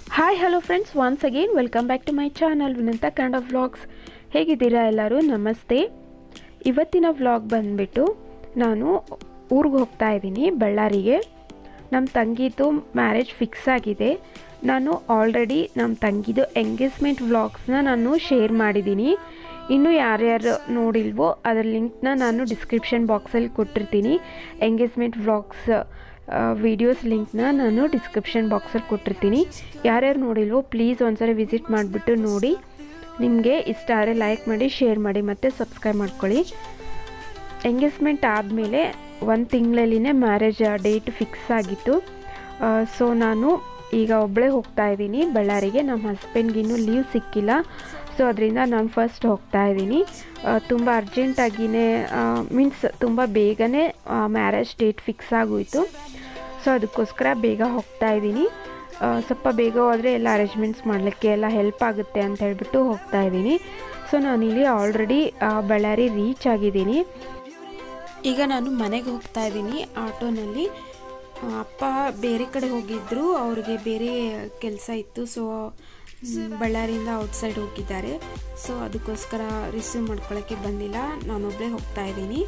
hi hello friends once again welcome back to my channel Vinanta Kannada vlogs ಹೇಗಿದ್ದೀರಾ ಎಲ್ಲರೂ ನಮಸ್ತೆ ಇವತ್ತಿನ ವ್ಲಾಗ್ ಬಂದುಬಿಟ್ಟು ನಾನು ಊರಿಗೆ ಹೋಗ್ತಾ ಇದ್ದೀನಿ ಬಳ್ಳಾರಿಗೆ ನಮ್ಮ ತಂಗಿದು ಮ್ಯಾರೇಜ್ ಫಿಕ್ಸ್ ಆಗಿದೆ ನಾನು ಆಲ್ರೆಡಿ ನಮ್ಮ ತಂಗಿದು ಎಂಗೇಜ್ಮೆಂಟ್ ವ್ಲಾಗ್ಸ್ನ ನಾನು ಶೇರ್ ಮಾಡಿದ್ದೀನಿ ಇನ್ನು ಯಾರ್ಯಾರು ನೋಡಿಲ್ವೋ ಅದರ ಲಿಂಕ್ನ ನಾನು ಡಿಸ್ಕ್ರಿಪ್ಷನ್ ಬಾಕ್ಸಲ್ಲಿ ಕೊಟ್ಟಿರ್ತೀನಿ ಎಂಗೇಜ್ಮೆಂಟ್ ವ್ಲಾಗ್ಸ್ ವಿಡಿಯೋಸ್ ಲಿಂಕ್ನ ನಾನು ಡಿಸ್ಕ್ರಿಪ್ಷನ್ ಬಾಕ್ಸಲ್ಲಿ ಕೊಟ್ಟಿರ್ತೀನಿ ಯಾರ್ಯಾರು ನೋಡಿಲ್ವೋ ಪ್ಲೀಸ್ ಒಂದ್ಸರಿ ವಿಸಿಟ್ ಮಾಡಿಬಿಟ್ಟು ನೋಡಿ ನಿಮಗೆ ಇಷ್ಟ ಆದರೆ ಲೈಕ್ ಮಾಡಿ ಶೇರ್ ಮಾಡಿ ಮತ್ತು ಸಬ್ಸ್ಕ್ರೈಬ್ ಮಾಡ್ಕೊಳ್ಳಿ ಎಂಗೇಜ್ಮೆಂಟ್ ಆದಮೇಲೆ ಒಂದು ತಿಂಗಳಲ್ಲಿನೇ ಮ್ಯಾರೇಜ್ ಡೇಟ್ ಫಿಕ್ಸ್ ಆಗಿತ್ತು ಸೊ ನಾನು ಈಗ ಒಬ್ಬಳೇ ಹೋಗ್ತಾ ಇದ್ದೀನಿ ಬಳ್ಳಾರಿಗೆ ನಮ್ಮ ಹಸ್ಬೆಂಡ್ಗಿನ್ನೂ ಲೀವ್ ಸಿಕ್ಕಿಲ್ಲ ಸೊ ಅದರಿಂದ ನಾನು ಫಸ್ಟ್ ಹೋಗ್ತಾ ಇದ್ದೀನಿ ತುಂಬ ಅರ್ಜೆಂಟಾಗಿಯೇ ಮೀನ್ಸ್ ತುಂಬ ಬೇಗನೆ ಮ್ಯಾರೇಜ್ ಡೇಟ್ ಫಿಕ್ಸ್ ಆಗೋಯಿತು ಸೊ ಅದಕ್ಕೋಸ್ಕರ ಬೇಗ ಹೋಗ್ತಾ ಇದ್ದೀನಿ ಸ್ವಲ್ಪ ಬೇಗ ಹೋದರೆ ಎಲ್ಲ ಅರೇಂಜ್ಮೆಂಟ್ಸ್ ಮಾಡಲಿಕ್ಕೆ ಎಲ್ಲ ಹೆಲ್ಪ್ ಆಗುತ್ತೆ ಅಂತ ಹೇಳ್ಬಿಟ್ಟು ಹೋಗ್ತಾ ಇದ್ದೀನಿ ಸೊ ನಾನಿಲ್ಲಿ ಆಲ್ರೆಡಿ ಬಳ್ಳಾರಿ ರೀಚ್ ಆಗಿದ್ದೀನಿ ಈಗ ನಾನು ಮನೆಗೆ ಹೋಗ್ತಾ ಇದ್ದೀನಿ ಆಟೋನಲ್ಲಿ ಅಪ್ಪ ಬೇರೆ ಕಡೆ ಹೋಗಿದ್ದರು ಅವ್ರಿಗೆ ಬೇರೆ ಕೆಲಸ ಇತ್ತು ಸೊ ಬಳ್ಳಾರಿಯಿಂದ ಔಟ್ಸೈಡ್ ಹೋಗಿದ್ದಾರೆ ಸೊ ಅದಕ್ಕೋಸ್ಕರ ರಿಸೀವ್ ಮಾಡ್ಕೊಳ್ಳೋಕ್ಕೆ ಬಂದಿಲ್ಲ ನಾನೊಬ್ಬಳೇ ಹೋಗ್ತಾ ಇದ್ದೀನಿ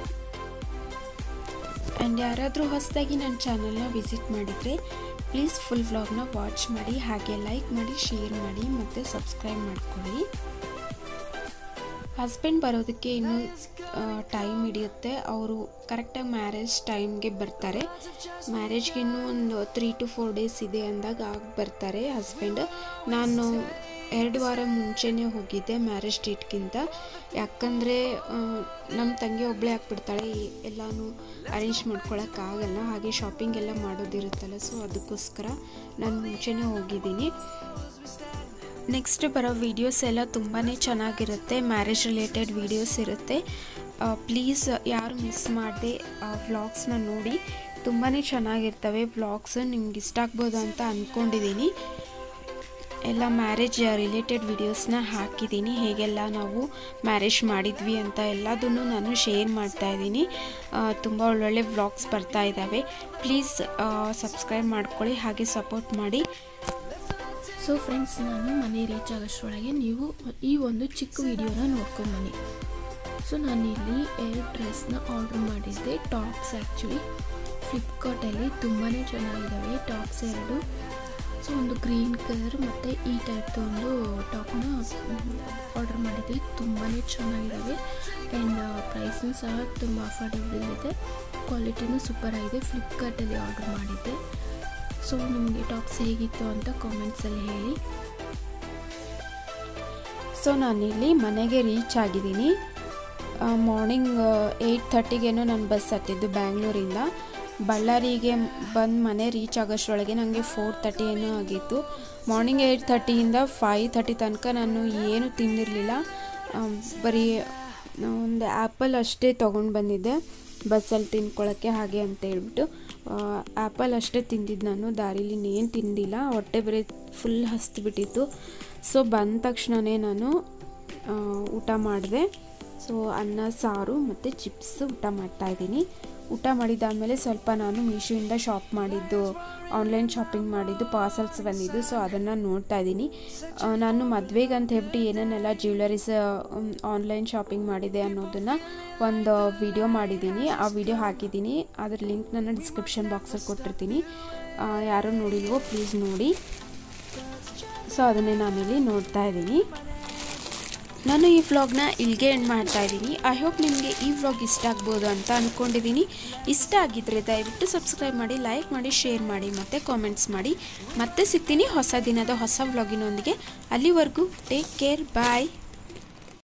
ಆ್ಯಂಡ್ ಯಾರಾದರೂ ಹೊಸದಾಗಿ ನನ್ನ ಚಾನಲ್ನ ವಿಸಿಟ್ ಮಾಡಿದರೆ ಪ್ಲೀಸ್ ಫುಲ್ ವ್ಲಾಗ್ನ ವಾಚ್ ಮಾಡಿ ಹಾಗೆ ಲೈಕ್ ಮಾಡಿ ಶೇರ್ ಮಾಡಿ ಮತ್ತು ಸಬ್ಸ್ಕ್ರೈಬ್ ಮಾಡ್ಕೊಳ್ಳಿ ಹಸ್ಬೆಂಡ್ ಬರೋದಕ್ಕೆ ಇನ್ನೂ ಟೈಮ್ ಹಿಡಿಯುತ್ತೆ ಅವರು ಕರೆಕ್ಟಾಗಿ ಮ್ಯಾರೇಜ್ ಟೈಮ್ಗೆ ಬರ್ತಾರೆ ಮ್ಯಾರೇಜ್ಗೆ ಇನ್ನೂ ಒಂದು ತ್ರೀ ಟು ಫೋರ್ ಡೇಸ್ ಇದೆ ಅಂದಾಗ ಆಗಿ ಬರ್ತಾರೆ ಹಸ್ಬೆಂಡ್ ನಾನು ಎರಡು ವಾರ ಮುಂಚೆನೇ ಹೋಗಿದ್ದೆ ಮ್ಯಾರೇಜ್ ಡೇಟ್ಗಿಂತ ಯಾಕಂದರೆ ನಮ್ಮ ತಂಗಿ ಒಬ್ಬಳೇ ಹಾಕ್ಬಿಡ್ತಾಳೆ ಎಲ್ಲನೂ ಅರೇಂಜ್ ಮಾಡ್ಕೊಳಕ್ಕಾಗಲ್ಲ ಹಾಗೆ ಶಾಪಿಂಗ್ ಎಲ್ಲ ಮಾಡೋದಿರುತ್ತಲ್ಲ ಸೊ ಅದಕ್ಕೋಸ್ಕರ ನಾನು ಮುಂಚೆನೇ ಹೋಗಿದ್ದೀನಿ ನೆಕ್ಸ್ಟ್ ಬರೋ ವೀಡಿಯೋಸ್ ಎಲ್ಲ ತುಂಬಾ ಚೆನ್ನಾಗಿರುತ್ತೆ ಮ್ಯಾರೇಜ್ ರಿಲೇಟೆಡ್ ವೀಡಿಯೋಸ್ ಇರುತ್ತೆ ಪ್ಲೀಸ್ ಯಾರು ಮಿಸ್ ಮಾಡದೆ ವ್ಲಾಗ್ಸ್ನ ನೋಡಿ ತುಂಬಾ ಚೆನ್ನಾಗಿರ್ತವೆ ವ್ಲಾಗ್ಸ್ ನಿಮ್ಗೆ ಇಷ್ಟ ಆಗ್ಬೋದು ಅಂತ ಅಂದ್ಕೊಂಡಿದ್ದೀನಿ ಎಲ್ಲ ಮ್ಯಾರೇಜ್ ರಿಲೇಟೆಡ್ ವಿಡಿಯೋಸ್ನ ಹಾಕಿದ್ದೀನಿ ಹೇಗೆಲ್ಲ ನಾವು ಮ್ಯಾರೇಜ್ ಮಾಡಿದ್ವಿ ಅಂತ ಎಲ್ಲದನ್ನು ನಾನು ಶೇರ್ ಮಾಡ್ತಾ ಇದ್ದೀನಿ ತುಂಬ ಒಳ್ಳೊಳ್ಳೆ ವ್ಲಾಗ್ಸ್ ಬರ್ತಾ ಇದ್ದಾವೆ ಪ್ಲೀಸ್ ಸಬ್ಸ್ಕ್ರೈಬ್ ಮಾಡ್ಕೊಳ್ಳಿ ಹಾಗೆ ಸಪೋರ್ಟ್ ಮಾಡಿ ಸೊ ಫ್ರೆಂಡ್ಸ್ ನಾನು ಮನೆ ರೀಚ್ ಆಗೋಷ್ಟರೊಳಗೆ ನೀವು ಈ ಒಂದು ಚಿಕ್ಕ ವಿಡಿಯೋನ ನೋಡ್ಕೊಂಡು ಬನ್ನಿ ಸೊ ನಾನಿಲ್ಲಿ ಎರಡು ಡ್ರೆಸ್ನ ಆರ್ಡ್ರ್ ಮಾಡಿದ್ದೆ ಟಾಪ್ಸ್ ಆ್ಯಕ್ಚುಲಿ ಫ್ಲಿಪ್ಕಾರ್ಟಲ್ಲಿ ತುಂಬಾ ಚೆನ್ನಾಗಿದ್ದಾವೆ ಟಾಪ್ಸ್ ಎರಡು ಸೊ ಒಂದು ಗ್ರೀನ್ ಕಲರ್ ಮತ್ತು ಈ ಟೈಪ್ದು ಒಂದು ಟಾಪ್ನ ಆರ್ಡರ್ ಮಾಡಿದ್ದೆ ತುಂಬಾ ಚೆನ್ನಾಗಿದ್ದಾವೆ ಆ್ಯಂಡ್ ಪ್ರೈಸ್ನೂ ಸಹ ತುಂಬ ಅಫೋರ್ಡೆಬಲ್ ಇದೆ ಕ್ವಾಲಿಟಿನೂ ಸೂಪರ್ ಆಗಿದೆ ಫ್ಲಿಪ್ಕಾರ್ಟಲ್ಲಿ ಆರ್ಡರ್ ಮಾಡಿದ್ದೆ ಸೊ ನಿಮಗೆ ಟಾಪ್ಸ್ ಹೇಗಿತ್ತು ಅಂತ ಕಾಮೆಂಟ್ಸಲ್ಲಿ ಹೇಳಿ ಸೊ ನಾನಿಲ್ಲಿ ಮನೆಗೆ ರೀಚ್ ಆಗಿದ್ದೀನಿ ಮಾರ್ನಿಂಗ್ ಏಯ್ಟ್ ಥರ್ಟಿಗೇನೋ ನಾನು ಬಸ್ ಹತ್ತಿದ್ದು ಬ್ಯಾಂಗ್ಳೂರಿಂದ ಬಳ್ಳಾರಿಗೆ ಬಂದು ಮನೆ ರೀಚ್ ಆಗೋಷ್ಟರೊಳಗೆ ನನಗೆ ಫೋರ್ ತರ್ಟಿ ಏನೋ ಆಗಿತ್ತು ಮಾರ್ನಿಂಗ್ ಏಯ್ಟ್ ಥರ್ಟಿಯಿಂದ ಫೈವ್ ತರ್ಟಿ ತನಕ ನಾನು ಏನು ತಿಂದಿರಲಿಲ್ಲ ಬರೀ ಒಂದು ಆ್ಯಪಲ್ ಅಷ್ಟೇ ತೊಗೊಂಡು ಬಂದಿದ್ದೆ ಬಸ್ಸಲ್ಲಿ ತಿನ್ಕೊಳ್ಳೋಕ್ಕೆ ಹಾಗೆ ಅಂತ ಹೇಳ್ಬಿಟ್ಟು ಆ್ಯಪಲ್ ಅಷ್ಟೇ ತಿಂದಿದ್ದು ನಾನು ದಾರಿಲಿ ಇನ್ನೇನು ತಿಂದಿಲ್ಲ ಹೊಟ್ಟೆ ಬರೀ ಫುಲ್ ಹಸ್ದುಬಿಟ್ಟಿತ್ತು ಸೊ ಬಂದ ತಕ್ಷಣವೇ ನಾನು ಊಟ ಮಾಡಿದೆ ಸೊ ಅನ್ನ ಸಾರು ಮತ್ತು ಚಿಪ್ಸ್ ಊಟ ಮಾಡ್ತಾಯಿದ್ದೀನಿ ಊಟ ಮಾಡಿದ್ದಾದಮೇಲೆ ಸ್ವಲ್ಪ ನಾನು ಮೀಶೋಯಿಂದ ಶಾಪ್ ಮಾಡಿದ್ದು ಆನ್ಲೈನ್ ಶಾಪಿಂಗ್ ಮಾಡಿದ್ದು ಪಾರ್ಸಲ್ಸ್ ಬಂದಿದ್ದು ಸೊ ಅದನ್ನು ನೋಡ್ತಾ ಇದ್ದೀನಿ ನಾನು ಮದುವೆಗೆ ಅಂತ ಹೇಳ್ಬಿಟ್ಟು ಏನೇನೆಲ್ಲ ಜ್ಯುವೆಲರೀಸ್ ಆನ್ಲೈನ್ ಶಾಪಿಂಗ್ ಮಾಡಿದೆ ಅನ್ನೋದನ್ನು ಒಂದು ವಿಡಿಯೋ ಮಾಡಿದ್ದೀನಿ ಆ ವಿಡಿಯೋ ಹಾಕಿದ್ದೀನಿ ಅದ್ರ ಲಿಂಕ್ ನಾನು ಡಿಸ್ಕ್ರಿಪ್ಷನ್ ಬಾಕ್ಸಲ್ಲಿ ಕೊಟ್ಟಿರ್ತೀನಿ ಯಾರು ನೋಡಿಲ್ವೋ ಪ್ಲೀಸ್ ನೋಡಿ ಸೊ ಅದನ್ನೇ ನಾನಿಲ್ಲಿ ನೋಡ್ತಾ ಇದ್ದೀನಿ ನಾನು ಈ ವ್ಲಾಗ್ನ ಇಲ್ಲಿಗೆ ಎಂಡ್ ಮಾಡ್ತಾ ಇದ್ದೀನಿ ಐ ಹೋಪ್ ನಿಮಗೆ ಈ ವ್ಲಾಗ್ ಇಷ್ಟ ಆಗ್ಬೋದು ಅಂತ ಅಂದ್ಕೊಂಡಿದ್ದೀನಿ ಇಷ್ಟ ಆಗಿದ್ದರೆ ದಯವಿಟ್ಟು ಸಬ್ಸ್ಕ್ರೈಬ್ ಮಾಡಿ ಲೈಕ್ ಮಾಡಿ ಶೇರ್ ಮಾಡಿ ಮತ್ತು ಕಾಮೆಂಟ್ಸ್ ಮಾಡಿ ಮತ್ತೆ ಸಿಗ್ತೀನಿ ಹೊಸ ದಿನದ ಹೊಸ ವ್ಲಾಗಿನೊಂದಿಗೆ ಅಲ್ಲಿವರೆಗೂ ಟೇಕ್ ಕೇರ್ ಬಾಯ್